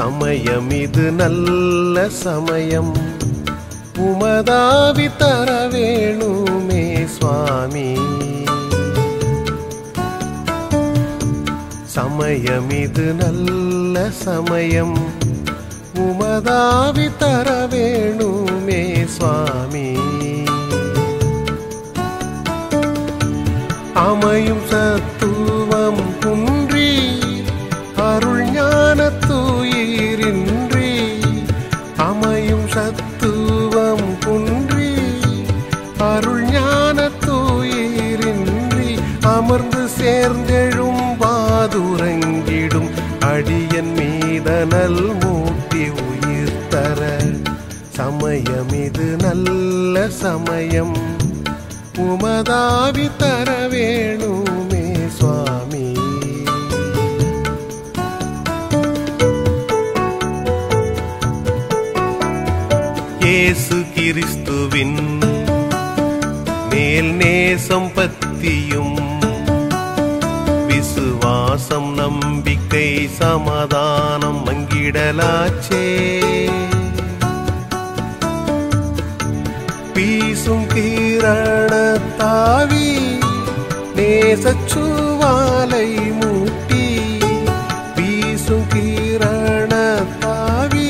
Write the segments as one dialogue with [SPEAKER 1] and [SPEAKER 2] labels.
[SPEAKER 1] சமயம் இது நல்ல சமயம் உமதாவி தர வேணுமே சுவாமி சமயம் இது நல்ல சமயம் உமதாவி தர வேணுமே சுவாமி அமையும் சத்துவம் குன்றி அருள் ஞான தூயிரின்றி அமையும் சத்துவம் குன்றி அருள் ஞான தூயிரின்றி அமர்ந்து சேர்ந்தெழும் பாதுரங்கிடும் அடியன் மீதனல் மூட்டி உயிர் தர சமயம் இது நல்ல சமயம் உமதாவி தர வேணுமே சுவாமி இயேசு கிறிஸ்துவின் மேல் நேசம் பத்தியும் விசுவாசம் நம்பிக்கை சமாதானம் மங்கிடலாச்சே பீசும் கீரண தாவி நேசச்சுவாலை மூட்டி பீசும் கீரண தாவி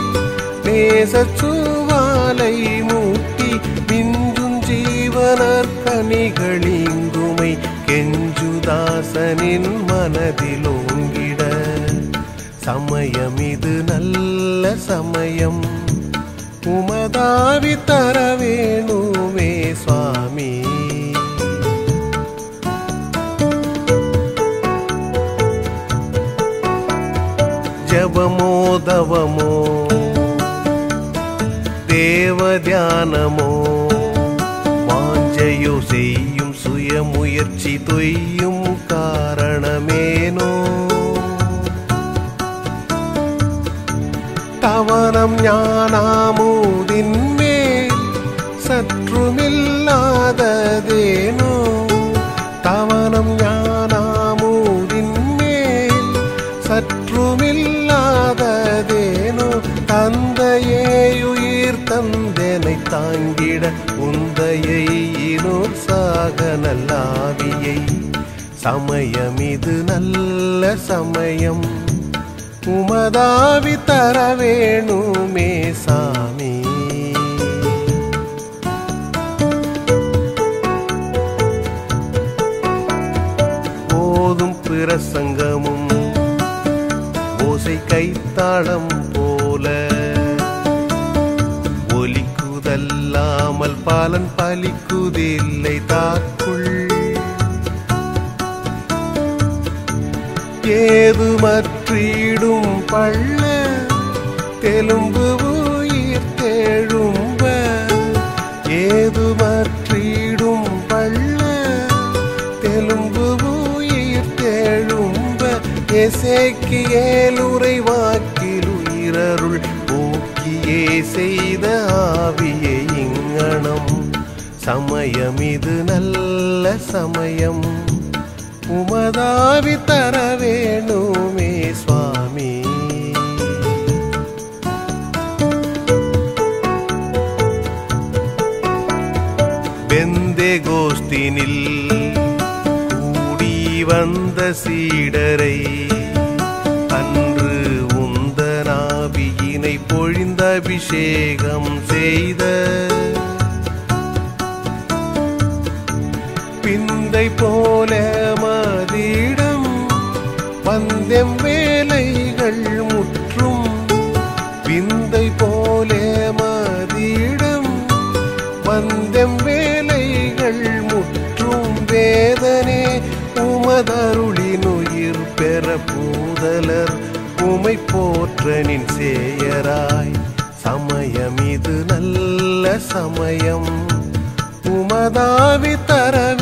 [SPEAKER 1] நேசச்சுவாலை மூட்டி மிஞ்சும் ஜீவனர் கனிகளிங்குமை கெஞ்சுதாசனின் மனதில் ஓங்கிட சமயம் இது நல்ல சமயம் உமதாவி தர வேணுமே சுவாமி ஜபமோ தவமோ தேவ தியானமோ வாஞ்சையோ செய்யும் சுயமுயற்சி தொய்யும் காரணமேனோ தவனம் ஞானாமூதின் மேல் சற்றுமில்லாததேனோ தவனம் ஞானாமூதின் மேல் சற்றுமில்லாததேனோ தந்தையேயுயிர் தந்தனை தாங்கிட உந்தையை இனோர் சாக நல்லாவியை சமயம் இது நல்ல சமயம் உமதாவி தர வேணுமே சாமி போதும் பிரசங்கமும் ஓசை கைத்தாளம் போல ஒலிக்குதல்லாமல் பாலன் பலிக்குதில்லை தாக்குள் ஏதுமற்றிடும் பள்ள தெலும்பு உயிர் தேழும்ப ஏதுமற்றிடும் பள்ள தெலும்பு உயிர் தேழும்ப எசேக்கியேலுரை வாக்கில் உயிரருள் போக்கியே செய்த ஆவியை இங்கனம் சமயம் இது நல்ல சமயம் உமதாவி தர வேணுமே சுவாமி பெந்தே கோஸ்தினில் கூடி வந்த சீடரை அன்று உந்தனாவியினை பொழிந்த அபிஷேகம் செய்த பிந்தை போல மதிடம் வந்தெம் வேலைகள் முற்றும் பிந்தை போல மதிடம் வந்தெம் வேலைகள் முற்றும் வேதனே உமதருளின் உயிர் பெற பூதலர் உமை போற்றனின் சேயராய் சமயம் இது நல்ல சமயம் உமதாவி தர